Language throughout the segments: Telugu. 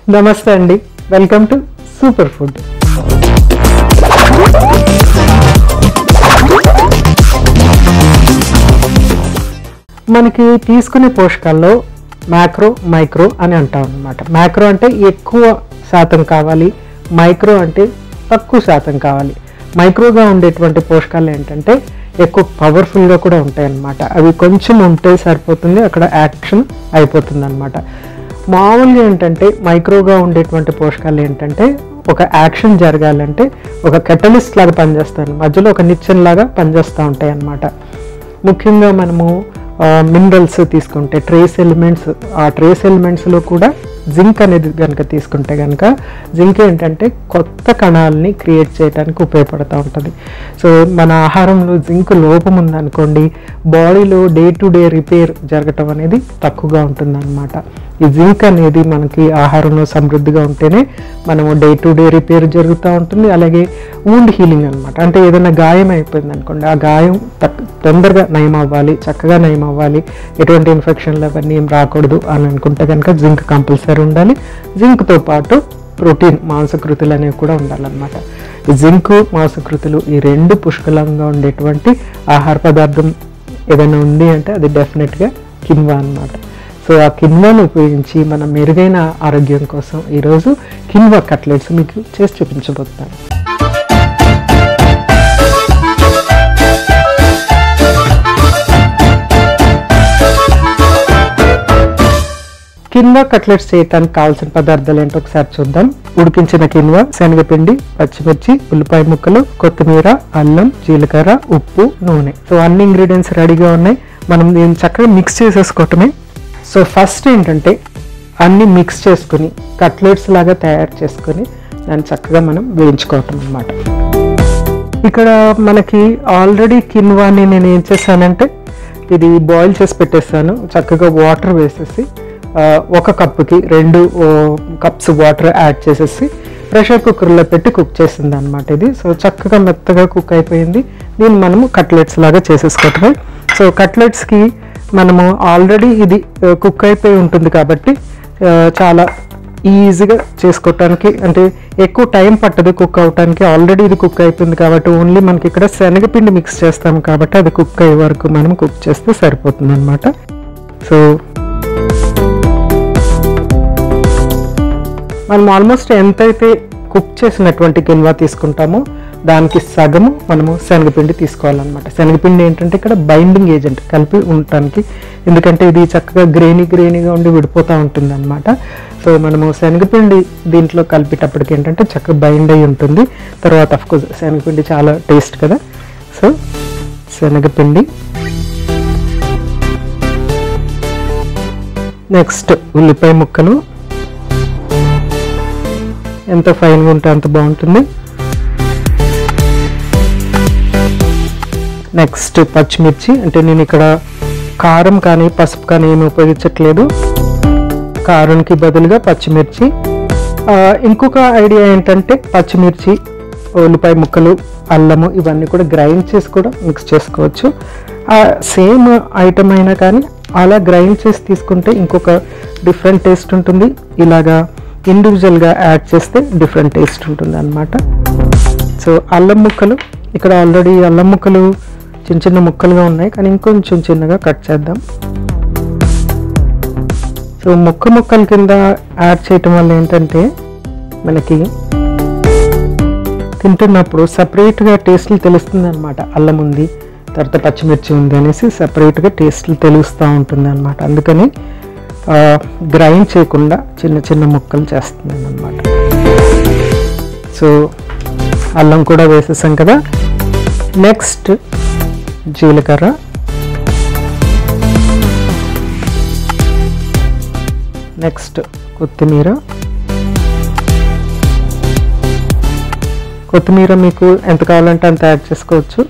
నమస్తే అండి వెల్కమ్ టు సూపర్ ఫుడ్ మనకి తీసుకునే పోషకాల్లో మ్యాక్రో మైక్రో అని అంటాం అనమాట మ్యాక్రో అంటే ఎక్కువ శాతం కావాలి మైక్రో అంటే తక్కువ శాతం కావాలి మైక్రోగా ఉండేటువంటి పోషకాలు ఏంటంటే ఎక్కువ పవర్ఫుల్గా కూడా ఉంటాయి అన్నమాట అవి కొంచెం ఉంటే సరిపోతుంది అక్కడ యాక్షన్ అయిపోతుంది అనమాట మామూలుగా ఏంటంటే మైక్రోగా ఉండేటువంటి పోషకాలు ఏంటంటే ఒక యాక్షన్ జరగాలంటే ఒక కెటలిస్ట్ లాగా పనిచేస్తాయి మధ్యలో ఒక నిచ్చెన లాగా పనిచేస్తూ ఉంటాయి అన్నమాట ముఖ్యంగా మనము మినరల్స్ తీసుకుంటే ట్రేస్ ఎలిమెంట్స్ ఆ ట్రేస్ ఎలిమెంట్స్లో కూడా జింక్ అనేది కనుక తీసుకుంటే కనుక జింక్ ఏంటంటే కొత్త కణాలని క్రియేట్ చేయడానికి ఉపయోగపడుతూ ఉంటుంది సో మన ఆహారంలో జింక్ లోపం ఉందనుకోండి బాడీలో డే టు డే రిపేర్ జరగటం అనేది తక్కువగా ఉంటుందన్నమాట ఈ జింక్ అనేది మనకి ఆహారంలో సమృద్ధిగా ఉంటేనే మనము డే టు డే రిపేర్ జరుగుతూ ఉంటుంది అలాగే వూండ్ హీలింగ్ అనమాట అంటే ఏదైనా గాయం అయిపోయింది అనుకోండి ఆ గాయం తక్- తొందరగా నయం అవ్వాలి చక్కగా నయం అవ్వాలి ఎటువంటి ఇన్ఫెక్షన్లు అవన్నీ ఏం రాకూడదు అని అనుకుంటే కనుక జింక్ కంపల్సరీ ఉండాలి జింక్తో పాటు ప్రోటీన్ మాంసకృతులు అనేవి కూడా ఉండాలన్నమాట ఈ జింక్ మాంసకృతులు ఈ రెండు పుష్కలంగా ఉండేటువంటి ఆహార పదార్థం ఏదైనా ఉంది అంటే అది డెఫినెట్గా కిన్వా అన్నమాట సో ఆ కిన్వాను ఉపయోగించి మనం మెరుగైన ఆరోగ్యం కోసం ఈరోజు కిన్వా కట్లెట్స్ మీకు చేసి చూపించబోతున్నాను కిన్వా కట్లెట్స్ చేయడానికి కావాల్సిన పదార్థాలు ఏంటో ఒకసారి చూద్దాం ఉడికించిన కిన్వా శనగపిండి పచ్చిమిర్చి ఉల్లిపాయ ముక్కలు కొత్తిమీర అల్లం జీలకర్ర ఉప్పు నూనె సో అన్ని ఇంగ్రీడియంట్స్ రెడీగా ఉన్నాయి మనం దీన్ని చక్కగా మిక్స్ చేసేసుకోవటమే సో ఫస్ట్ ఏంటంటే అన్ని మిక్స్ చేసుకుని కట్లెట్స్ లాగా తయారు చేసుకుని దాన్ని చక్కగా మనం వేయించుకోవటం అన్నమాట ఇక్కడ మనకి ఆల్రెడీ కిన్వాని నేను ఏం చేశానంటే ఇది బాయిల్ చేసి పెట్టేస్తాను చక్కగా వాటర్ వేసేసి ఆ, ఒక కప్పుకి రెండు కప్స్ వాటర్ యాడ్ చేసేసి ప్రెషర్ కుక్కర్లో పెట్టి కుక్ చేసింది అనమాట ఇది సో చక్కగా మెత్తగా కుక్ అయిపోయింది దీన్ని మనము కట్లెట్స్ లాగా చేసేసుకోవటమే సో కట్లెట్స్కి మనము ఆల్రెడీ ఇది కుక్ అయిపోయి ఉంటుంది కాబట్టి ఆ, చాలా ఈజీగా చేసుకోవటానికి అంటే ఎక్కువ టైం పట్టదు కుక్ అవటానికి ఆల్రెడీ ఇది కుక్ అయిపోయింది కాబట్టి ఓన్లీ మనకి ఇక్కడ శనగపిండి మిక్స్ చేస్తాం కాబట్టి అది కుక్ అయ్యే వరకు మనం కుక్ చేస్తే సరిపోతుంది అనమాట సో మనం ఆల్మోస్ట్ ఎంతైతే కుక్ చేసినటువంటి కిన్వా తీసుకుంటామో దానికి సగము మనము శనగపిండి తీసుకోవాలన్నమాట శనగపిండి ఏంటంటే ఇక్కడ బైండింగ్ ఏజెంట్ కలిపి ఉండటానికి ఎందుకంటే ఇది చక్కగా గ్రేనీ గ్రేనీగా ఉండి విడిపోతూ ఉంటుంది అనమాట సో మనము శనగపిండి దీంట్లో కలిపేటప్పటికి ఏంటంటే చక్కగా బైండ్ అయి ఉంటుంది తర్వాత అఫ్కోర్స్ శనగపిండి చాలా టేస్ట్ కదా సో శనగపిండి నెక్స్ట్ ఉల్లిపాయ ముక్కలు ఎంత ఫైన్గా ఉంటే అంత బాగుంటుంది నెక్స్ట్ పచ్చిమిర్చి అంటే నేను ఇక్కడ కారం కానీ పసుపు కానీ ఏమి ఉపయోగించట్లేదు కారంకి బదులుగా పచ్చిమిర్చి ఆ, ఇంకొక ఐడియా ఏంటంటే పచ్చిమిర్చి ఉల్లిపాయ ముక్కలు అల్లము ఇవన్నీ కూడా గ్రైండ్ చేసి కూడా మిక్స్ చేసుకోవచ్చు సేమ్ ఐటమ్ అయినా కానీ అలా గ్రైండ్ చేసి తీసుకుంటే ఇంకొక డిఫరెంట్ టేస్ట్ ఉంటుంది ఇలాగా ఇండివిజువల్గా యాడ్ చేస్తే డిఫరెంట్ టేస్ట్ ఉంటుంది అనమాట సో అల్లం ముక్కలు ఇక్కడ ఆల్రెడీ అల్లం ముక్కలు చిన్న చిన్న ముక్కలుగా ఉన్నాయి కానీ ఇంకొంచెం చిన్నగా కట్ చేద్దాం సో ముక్క ముక్కల కింద యాడ్ చేయటం వల్ల ఏంటంటే మనకి తింటున్నప్పుడు సపరేట్గా టేస్ట్లు తెలుస్తుంది అనమాట అల్లం ఉంది తర్వాత పచ్చిమిర్చి ఉంది అనేసి సపరేట్గా టేస్ట్లు తెలుస్తూ ఉంటుంది అనమాట అందుకని గ్రైండ్ చేయకుండా చిన్న చిన్న ముక్కలు చేస్తున్నాను అనమాట సో అల్లం కూడా వేసేసాం కదా నెక్స్ట్ జీలకర్ర నెక్స్ట్ కొత్తిమీర కొత్తిమీర మీకు ఎంత కావాలంటే అంత యాడ్ చేసుకోవచ్చు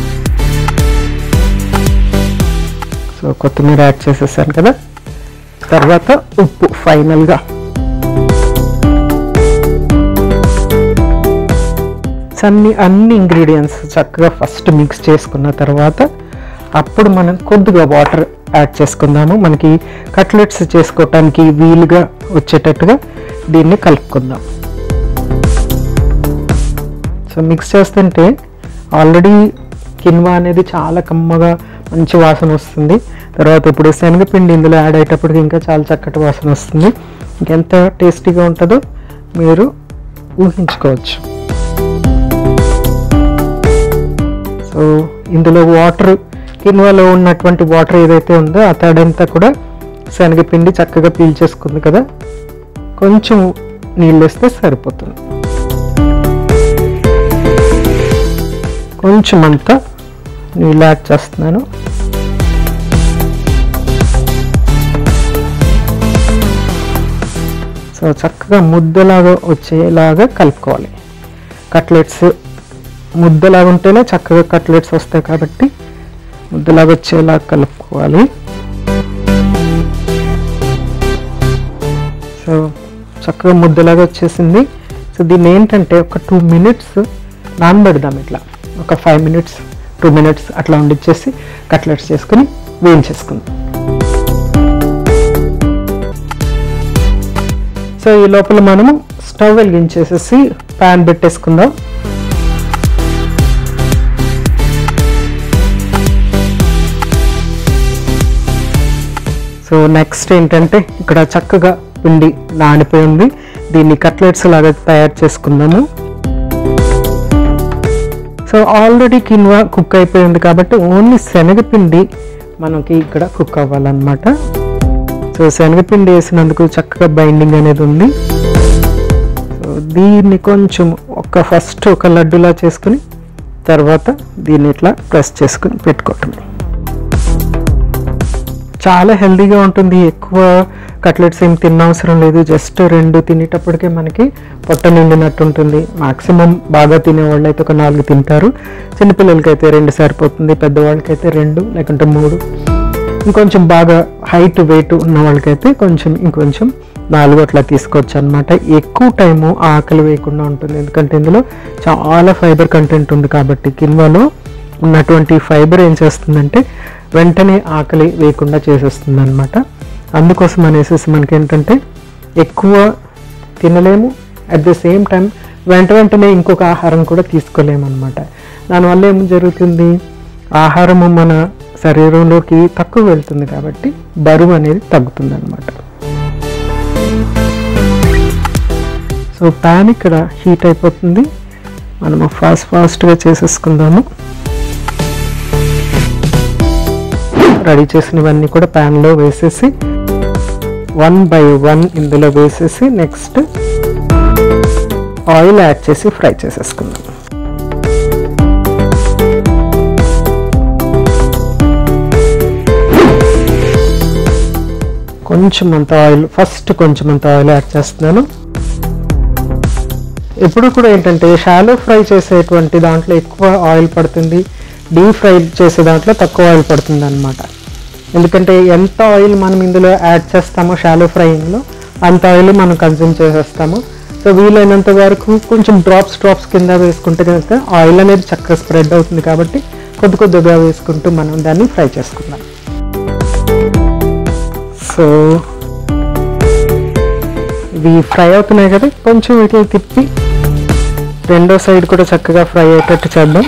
సో కొత్తిమీర యాడ్ చేసేసాను కదా తర్వాత ఉప్పు ఫైనల్గా అన్ని అన్ని ఇంగ్రీడియంట్స్ చక్కగా ఫస్ట్ మిక్స్ చేసుకున్న తర్వాత అప్పుడు మనం కొద్దిగా వాటర్ యాడ్ చేసుకుందాము మనకి కట్లెట్స్ చేసుకోవటానికి వీలుగా వచ్చేటట్టుగా దీన్ని కలుపుకుందాం సో మిక్స్ చేస్తుంటే ఆల్రెడీ కిన్వా అనేది చాలా కమ్మగా మంచి వాసన వస్తుంది తర్వాత ఇప్పుడు శనగపిండి ఇందులో యాడ్ అయ్యేటప్పటికి ఇంకా చాలా చక్కటి వాసన వస్తుంది ఇంకెంత టేస్టీగా ఉంటుందో మీరు ఊహించుకోవచ్చు సో ఇందులో వాటర్ కిన్వాలో ఉన్నటువంటి వాటర్ ఏదైతే ఉందో ఆ తడంతా కూడా శనగపిండి చక్కగా పీల్చేసుకుంది కదా కొంచెం నీళ్ళు వేస్తే సరిపోతుంది కొంచెం అంతా నీళ్ళు యాడ్ చేస్తున్నాను సో చక్కగా ముద్దలాగా వచ్చేలాగా కలుపుకోవాలి కట్లెట్స్ ముద్దలాగా ఉంటేనే చక్కగా కట్లెట్స్ వస్తాయి కాబట్టి ముద్దలాగా వచ్చేలా కలుపుకోవాలి సో చక్కగా ముద్దలాగా వచ్చేసింది సో దీన్ని ఏంటంటే ఒక టూ మినిట్స్ నానబెడదాం ఇట్లా ఒక ఫైవ్ మినిట్స్ టూ మినిట్స్ అట్లా ఉండిచ్చేసి కట్లెట్స్ చేసుకుని వేయించేసుకుందాం సో ఈ లోపల మనము స్టవ్ వెలిగించేసేసి ప్యాన్ పెట్టేసుకుందాం సో నెక్స్ట్ ఏంటంటే ఇక్కడ చక్కగా పిండి నానిపోయి ఉంది దీన్ని కట్లెట్స్ లాగా తయారు చేసుకుందాము సో ఆల్రెడీ కిన్వా కుక్ అయిపోయింది కాబట్టి ఓన్లీ శనగపిండి మనకి ఇక్కడ కుక్ అవ్వాలన్నమాట సో శనగపిండి వేసినందుకు చక్కగా బైండింగ్ అనేది ఉంది సో దీన్ని కొంచెం ఒక ఫస్ట్ ఒక లడ్డులా చేసుకుని తర్వాత దీన్ని ఇట్లా ప్రెస్ చేసుకుని పెట్టుకోవటం చాలా హెల్దీగా ఉంటుంది ఎక్కువ కట్లెట్స్ ఏం తినవసరం లేదు జస్ట్ రెండు తినేటప్పటికే మనకి పొట్ట నిండినట్టు ఉంటుంది మాక్సిమం బాగా తినేవాళ్ళు అయితే ఒక నాలుగు తింటారు చిన్నపిల్లలకి అయితే రెండు సరిపోతుంది పెద్దవాళ్ళకి అయితే రెండు లేకుంటే మూడు ఇంకొంచెం బాగా హైట్ వెయిట్ ఉన్న వాళ్ళకైతే కొంచెం ఇంకొంచెం నాలుగు అట్లా తీసుకోవచ్చు అనమాట ఎక్కువ టైము ఆకలి వేయకుండా ఉంటుంది ఎందుకంటే ఇందులో చాలా ఫైబర్ కంటెంట్ ఉంది కాబట్టి కిన్వాలో ఉన్నటువంటి ఫైబర్ ఏం చేస్తుందంటే వెంటనే ఆకలి వేయకుండా చేసేస్తుంది అనమాట అందుకోసం అనేసి మనకి ఏంటంటే ఎక్కువ తినలేము అట్ ద సేమ్ టైం వెంట వెంటనే ఇంకొక ఆహారం కూడా తీసుకోలేము అనమాట దానివల్ల ఏం జరుగుతుంది ఆహారము మన శరీరంలోకి తక్కువ వెళ్తుంది కాబట్టి బరువు అనేది తగ్గుతుంది అనమాట సో ప్యాన్ ఇక్కడ హీట్ అయిపోతుంది మనము ఫాస్ట్ ఫాస్ట్గా చేసేసుకుందాము రెడీ చేసినవన్నీ కూడా ప్యాన్లో వేసేసి వన్ బై వన్ ఇందులో వేసేసి నెక్స్ట్ ఆయిల్ యాడ్ చేసి ఫ్రై చేసేసుకుందాం కొంచెం అంత ఆయిల్ ఫస్ట్ కొంచెం అంత ఆయిల్ యాడ్ చేస్తున్నాను ఎప్పుడు కూడా ఏంటంటే షాలో ఫ్రై చేసేటువంటి దాంట్లో ఎక్కువ ఆయిల్ పడుతుంది డీప్ ఫ్రై చేసే దాంట్లో తక్కువ ఆయిల్ పడుతుంది అనమాట ఎందుకంటే ఎంత ఆయిల్ మనం ఇందులో యాడ్ చేస్తామో షాలో ఫ్రైయింగ్లో అంత ఆయిల్ మనం కన్జ్యూమ్ చేసేస్తాము సో వీలైనంత వరకు కొంచెం డ్రాప్స్ డ్రాప్స్ కింద వేసుకుంటే కనుక ఆయిల్ అనేది చక్కగా స్ప్రెడ్ అవుతుంది కాబట్టి కొద్ది కొద్దిగా వేసుకుంటూ మనం దాన్ని ఫ్రై చేసుకుందాం సో ఇవి ఫ్రై అవుతున్నాయి కదా కొంచెం వీటిని తిప్పి రెండో సైడ్ కూడా చక్కగా ఫ్రై అయ్యేటట్టు చేద్దాం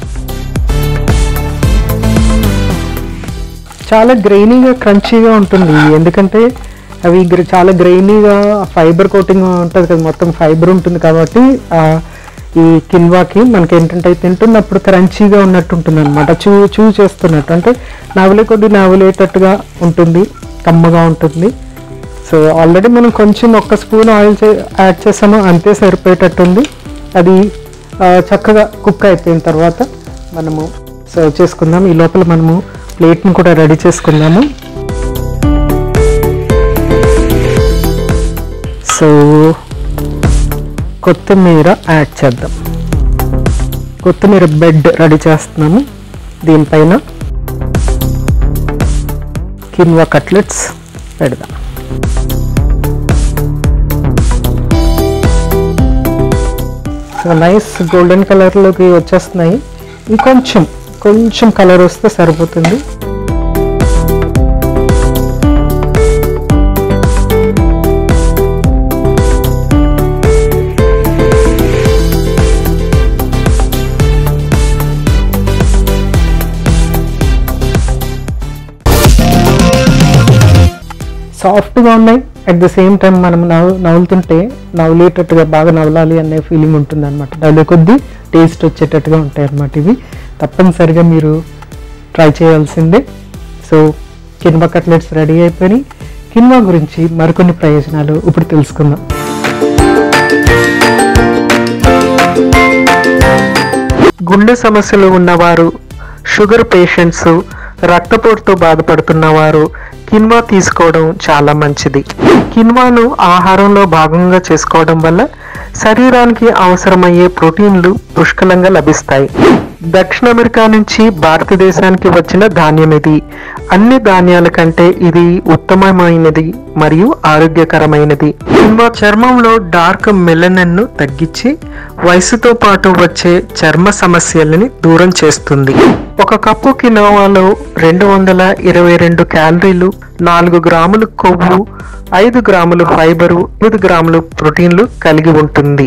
చాలా గ్రైనీగా క్రంచీగా ఉంటుంది ఎందుకంటే అవి గ్ర- చాలా గ్రైనీగా ఫైబర్ కోటింగ్ ఉంటుంది కదా మొత్తం ఫైబర్ ఉంటుంది కాబట్టి ఆ, ఈ కిన్వాకి మనకి ఏంటంటే తింటున్నప్పుడు క్రంచీగా ఉన్నట్టు ఉంటుంది అనమాట చూ చూ చేస్తున్నట్టు అంటే నవలే కొద్ది నవలేటట్టుగా ఉంటుంది కమ్మగా ఉంటుంది సో ఆల్రెడీ మనం కొంచెం ఒక్క స్పూన్ ఆయిల్ యాడ్ చేసాము అంతే సరిపోయేటట్టుంది అది ఆ, చక్కగా కుక్ అయిపోయిన తర్వాత మనము సర్వ్ చేసుకుందాం ఈ లోపల మనము ప్లేట్ని కూడా రెడీ చేసుకుందాము సో కొత్తిమీర యాడ్ చేద్దాం కొత్తిమీర బెడ్ రెడీ చేస్తున్నాము దీనిపైన కిన్వా కట్లెట్స్ పెడదాం సో నైస్ గోల్డెన్ కలర్లోకి వచ్చేస్తున్నాయి ఇంకొంచెం కొంచెం కలర్ వస్తే సరిపోతుంది సాఫ్ట్గా ఉన్నాయి అట్ ద సేమ్ టైం మనం నవ్వు నవ్వులుతుంటే నవ్వులేటట్టుగా బాగా నవ్వాలి అనే ఫీలింగ్ ఉంటుంది అనమాట నవ్వులే కొద్దీ టేస్ట్ వచ్చేటట్టుగా ఉంటాయి అన్నమాట ఇవి తప్పనిసరిగా మీరు ట్రై చేయాల్సిందే సో కిన్వా కట్లెట్స్ రెడీ అయిపోయి కిన్వా గురించి మరికొన్ని ప్రయోజనాలు ఇప్పుడు తెలుసుకుందాం గుండె సమస్యలు ఉన్నవారు షుగర్ పేషెంట్స్ రక్తపోటుతో బాధపడుతున్నవారు కిన్వా తీసుకోవడం చాలా మంచిది కిన్వాను ఆహారంలో భాగంగా చేసుకోవడం వల్ల శరీరానికి అవసరమయ్యే ప్రోటీన్లు పుష్కలంగా లభిస్తాయి దక్షిణ అమెరికా నుంచి భారతదేశానికి వచ్చిన ధాన్యం ఇది అన్ని ధాన్యాల కంటే ఇది ఉత్తమమైనది మరియు ఆరోగ్యకరమైనది కిన్వా చర్మంలో డార్క్ మెలనన్ ను తగ్గించి వయసుతో పాటు వచ్చే చర్మ సమస్యలని దూరం చేస్తుంది ఒక కప్పు కినోవాలో రెండు వందల ఇరవై రెండు క్యాలరీలు నాలుగు గ్రాములు కొవ్వు ఐదు గ్రాములు ఫైబరు ఎనిమిది గ్రాములు ప్రోటీన్లు కలిగి ఉంటుంది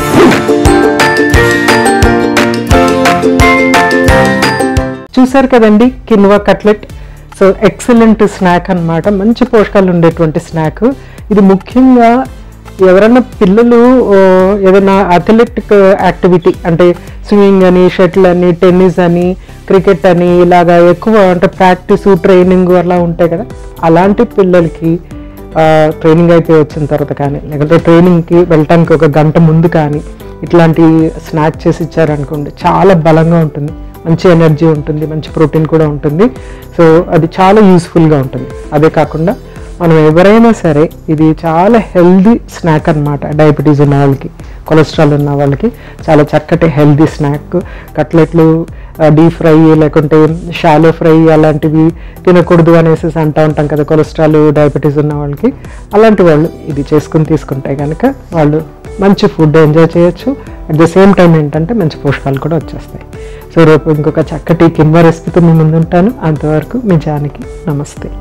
చూసారు కదండి quinoa cutlet so excellent snack అన్నమాట మంచి పోషకాలు ఉండేటువంటి స్నాక్ ఇది ముఖ్యంగా ఎవరైనా పిల్లలు ఓ, ఏదైనా అథ్లెటిక్ యాక్టివిటీ అంటే స్విమ్మింగ్ అని షటిల్ అని టెన్నిస్ అని క్రికెట్ అని ఇలాగా ఎక్కువ అంటే ప్రాక్టీస్ ట్రైనింగ్ అలా ఉంటాయి కదా అలాంటి పిల్లలకి ట్రైనింగ్ అయిపోయి వచ్చిన తర్వాత కానీ లేకపోతే ట్రైనింగ్కి వెళ్ళటానికి ఒక గంట ముందు కానీ ఇట్లాంటి స్నాక్ చేసి ఇచ్చారనుకోండి చాలా బలంగా ఉంటుంది మంచి ఎనర్జీ ఉంటుంది మంచి ప్రోటీన్ కూడా ఉంటుంది సో అది చాలా యూస్ఫుల్గా ఉంటుంది అదే కాకుండా మనం ఎవరైనా సరే ఇది చాలా హెల్దీ స్నాక్ అన్నమాట డయాబెటీస్ ఉన్న వాళ్ళకి కొలెస్ట్రాల్ ఉన్న వాళ్ళకి చాలా చక్కటి హెల్దీ స్నాక్ కట్లెట్లు డీప్ ఫ్రై లేకుంటే షాలో ఫ్రై అలాంటివి తినకూడదు అనేసి అంటూ ఉంటాం కదా కొలెస్ట్రాల్ డయాబెటీస్ ఉన్న వాళ్ళకి అలాంటి వాళ్ళు ఇది చేసుకుని తీసుకుంటే కనుక వాళ్ళు మంచి ఫుడ్ ఎంజాయ్ చేయొచ్చు అట్ ద సేమ్ టైం ఏంటంటే మంచి పోషకాలు కూడా వచ్చేస్తాయి సో రేపు ఇంకొక చక్కటి కింద రెసిపీతో మీ ముందు ఉంటాను అంతవరకు మీ జానికి నమస్తే